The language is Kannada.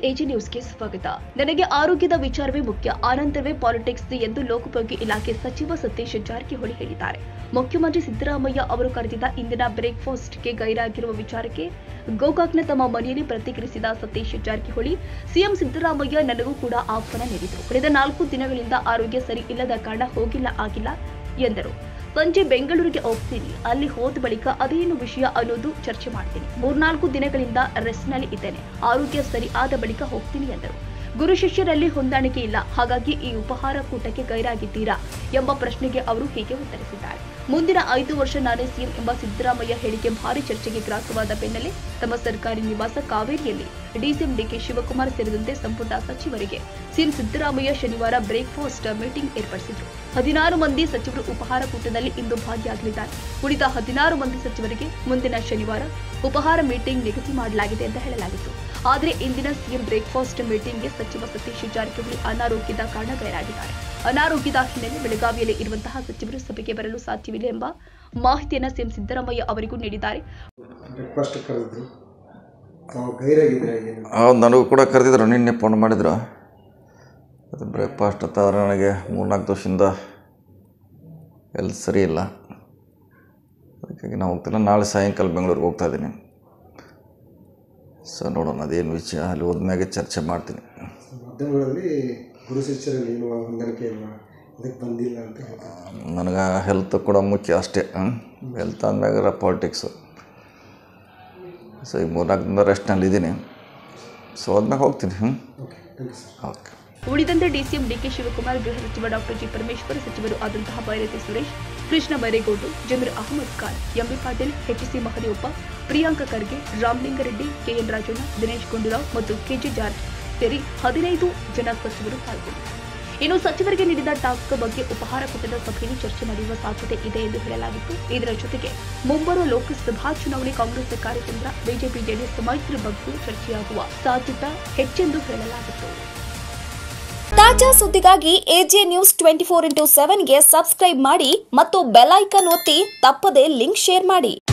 ಎಜಿ ನ್ಯೂಸ್ಗೆ ಸ್ವಾಗತ ನನಗೆ ಆರೋಗ್ಯದ ವಿಚಾರವೇ ಮುಖ್ಯ ಆನಂತರವೇ ಪಾಲಿಟಿಕ್ಸ್ ಎಂದು ಲೋಕೋಪಯೋಗಿ ಇಲಾಖೆ ಸಚಿವ ಸತೀಶ್ ಜಾರಕಿಹೊಳಿ ಹೇಳಿದ್ದಾರೆ ಮುಖ್ಯಮಂತ್ರಿ ಸಿದ್ದರಾಮಯ್ಯ ಅವರು ಕರೆದಿದ್ದ ಇಂದಿನ ಬ್ರೇಕ್ಫಾಸ್ಟ್ಗೆ ಗೈರಾಗಿರುವ ವಿಚಾರಕ್ಕೆ ಗೋಕಾಕ್ನ ತಮ್ಮ ಮನೆಯಲ್ಲಿ ಪ್ರತಿಕ್ರಿಯಿಸಿದ ಸತೀಶ್ ಜಾರಕಿಹೊಳಿ ಸಿಎಂ ಸಿದ್ದರಾಮಯ್ಯ ನನಗೂ ಕೂಡ ಆಹ್ವಾನ ನೀಡಿದರು ಕಳೆದ ನಾಲ್ಕು ದಿನಗಳಿಂದ ಆರೋಗ್ಯ ಸರಿ ಇಲ್ಲದ ಕಾರಣ ಹೋಗಿಲ್ಲ ಆಗಿಲ್ಲ ಎಂದರು ಸಂಜೆ ಬೆಂಗಳೂರಿಗೆ ಹೋಗ್ತೀನಿ ಅಲ್ಲಿ ಹೋದ ಬಳಿಕ ಅದೇನು ವಿಷಯ ಅನ್ನೋದು ಚರ್ಚೆ ಮಾಡ್ತೀನಿ ಮೂರ್ನಾಲ್ಕು ದಿನಗಳಿಂದ ರೆಸ್ಟ್ನಲ್ಲಿ ಇದ್ದೇನೆ ಆರೋಗ್ಯ ಸರಿ ಆದ ಬಳಿಕ ಹೋಗ್ತೀನಿ ಎಂದರು ಗುರು ಶಿಷ್ಯರಲ್ಲಿ ಹೊಂದಾಣಿಕೆ ಇಲ್ಲ ಹಾಗಾಗಿ ಈ ಉಪಹಾರ ಕೂಟಕ್ಕೆ ಗೈರಾಗಿದ್ದೀರಾ ಎಂಬ ಪ್ರಶ್ನೆಗೆ ಅವರು ಹೀಗೆ ಉತ್ತರಿಸಿದ್ದಾರೆ ಮುಂದಿನ ಐದು ವರ್ಷ ನಾನೇ ಸಿಎಂ ಎಂಬ ಸಿದ್ದರಾಮಯ್ಯ ಹೇಳಿಕೆ ಭಾರಿ ಚರ್ಚೆಗೆ ಗ್ರಾಸವಾದ ಬೆನ್ನಲ್ಲೇ ತಮ್ಮ ಸರ್ಕಾರಿ ನಿವಾಸ ಕಾವೇರಿಯಲ್ಲಿ ಡಿಸಿಎಂ ಡಿಕೆ ಶಿವಕುಮಾರ್ ಸೇರಿದಂತೆ ಸಂಪುಟ ಸಚಿವರಿಗೆ ಸಿಎಂ ಸಿದ್ದರಾಮಯ್ಯ ಶನಿವಾರ ಬ್ರೇಕ್ಫಾಸ್ಟ್ ಮೀಟಿಂಗ್ ಏರ್ಪಡಿಸಿದರು ಹದಿನಾರು ಮಂದಿ ಸಚಿವರು ಉಪಹಾರ ಕೂಟದಲ್ಲಿ ಇಂದು ಭಾಗಿಯಾಗಲಿದ್ದಾರೆ ಉಳಿದ ಹದಿನಾರು ಮಂದಿ ಸಚಿವರಿಗೆ ಮುಂದಿನ ಶನಿವಾರ ಉಪಹಾರ ಮೀಟಿಂಗ್ ನಿಗದಿ ಮಾಡಲಾಗಿದೆ ಎಂದು ಹೇಳಲಾಗಿತ್ತು ಆದರೆ ಇಂದಿನ ಸಿಎಂ ಬ್ರೇಕ್ಫಾಸ್ಟ್ ಮೀಟಿಂಗ್ಗೆ ಸಚಿವ ಸತೀಶ್ ಜಾರಕಿಹೊಳಿ ಅನಾರೋಗ್ಯದ ಕಾರಣ ಗೈರಾಗಿದ್ದಾರೆ ಅನಾರೋಗ್ಯದ ಹಿನ್ನೆಲೆ ಬೆಳಗಾವಿಯಲ್ಲಿ ಇರುವಂತಹ ಸಚಿವರು ಸಭೆಗೆ ಬರಲು ಸಾಧ್ಯವಿಲ್ಲ ಎಂಬ ಮಾಹಿತಿಯನ್ನು ಸಿಎಂ ಸಿದ್ದರಾಮಯ್ಯ ಅವರಿಗೂ ನೀಡಿದ್ದಾರೆ ಬ್ರೇಕ್ಫಾಸ್ಟ್ ಕರೆದಿದ್ರು ತಾವು ಗೈರಾಗಿದ್ರೆ ಏನು ಹೌದು ನನಗೂ ಕೂಡ ಕರೆದಿದ್ರು ನಿನ್ನೆ ಫೋನ್ ಮಾಡಿದ್ರು ಅದು ಬ್ರೇಕ್ಫಾಸ್ಟ್ ಅಂತ ಆದರೆ ನನಗೆ ಮೂರ್ನಾಲ್ಕು ದಿವಸದಿಂದ ಎಲ್ಲಿ ಸರಿ ಇಲ್ಲ ಅದಕ್ಕಾಗಿ ನಾವು ಹೋಗ್ತಿಲ್ಲ ನಾಳೆ ಸಾಯಂಕಾಲ ಬೆಂಗಳೂರಿಗೆ ಹೋಗ್ತಾ ಇದ್ದೀನಿ ಸೊ ನೋಡೋಣ ಅದೇನು ವಿಷಯ ಅಲ್ಲಿ ಹೋದ್ಮ್ಯಾಗೆ ಚರ್ಚೆ ಮಾಡ್ತೀನಿ ಮಾಧ್ಯಮಗಳಲ್ಲಿ ಗುರು ಶಿಷ್ಯರಲ್ಲಿ ಏನು ಹೊಂದಾಣಿಕೆ ಇಲ್ಲ ಅದಕ್ಕೆ ಬಂದಿಲ್ಲ ಅಂತ ಹೇಳ್ತಾರೆ ನನಗೆ ಹೆಲ್ತ್ ಕೂಡ ಮುಖ್ಯ ಅಷ್ಟೇ ಹೆಲ್ತ್ ಅಂದಮ್ಯಾಗ ಪಾಲಿಟಿಕ್ಸು ಸೊ ಈಗ ಮೂರ್ನಾಲ್ಕು ದಿನ ರೆಸ್ಟ್ನಲ್ಲಿ ಇದ್ದೀನಿ ಸೊ ಹೋದ್ಮ್ಯಾಗ ಹೋಗ್ತೀನಿ ಹ್ಞೂ okay thank you sir okay ಉಳಿದಂತೆ ಡಿಸಿಎಂ ಡಿಕೆ ಶಿವಕುಮಾರ್ ಗೃಹ ಸಚಿವ ಡಾಕ್ಟರ್ ಜಿ ಪರಮೇಶ್ವರ್ ಸಚಿವರು ಆದಂತಹ ಬೈರತಿ ಸುರೇಶ್ ಕೃಷ್ಣ ಬೈರೇಗೌಡರು Zameer Ahmed Khan MB Patil HC Mahadevappa Priyank Kharge Ramalinga Reddy KN Rajanna Dinesh Gundu Rao ಮತ್ತು ಕೆಜೆ ಜಾರ್ಜ್ ಸೇರಿ ಹದಿನೈದು ಜನ ಸಚಿವರು ಪಾಲ್ಗೊಂಡಿದ್ದರು ಇನ್ನು ಸಚಿವರಿಗೆ ನೀಡಿದ ಟಾಸ್ಕ್ ಬಗ್ಗೆ ಉಪಹಾರ ಕೂಟದ ಸಭೆಯಲ್ಲಿ ಚರ್ಚೆ ನಡೆಯುವ ಸಾಧ್ಯತೆ ಇದೆ ಎಂದು ಹೇಳಲಾಗಿತ್ತು ಇದರ ಜೊತೆಗೆ ಮುಂಬರುವ ಲೋಕಸಭಾ ಚುನಾವಣೆ ಕಾಂಗ್ರೆಸ್ ಕಾರ್ಯತಂತ್ರ ಬಿಜೆಪಿ ಜೆಡಿಎಸ್ ಮೈತ್ರಿ ಬಗ್ಗೆ ಚರ್ಚೆಯಾಗುವ ಸಾಧ್ಯತೆ ಹೆಚ್ಚೆಂದು ಹೇಳಲಾಗಿತ್ತು ತಾಜಾ ಸುದ್ದಿಗಾಗಿ AJ news twenty four into ಸೆವೆನ್ಗೆ ಸಬ್ಸ್ಕ್ರೈಬ್ ಮಾಡಿ ಮತ್ತು ಬೆಲ್ ಐಕನ್ ಒತ್ತಿ ತಪ್ಪದೇ ಲಿಂಕ್ ಶೇರ್ ಮಾಡಿ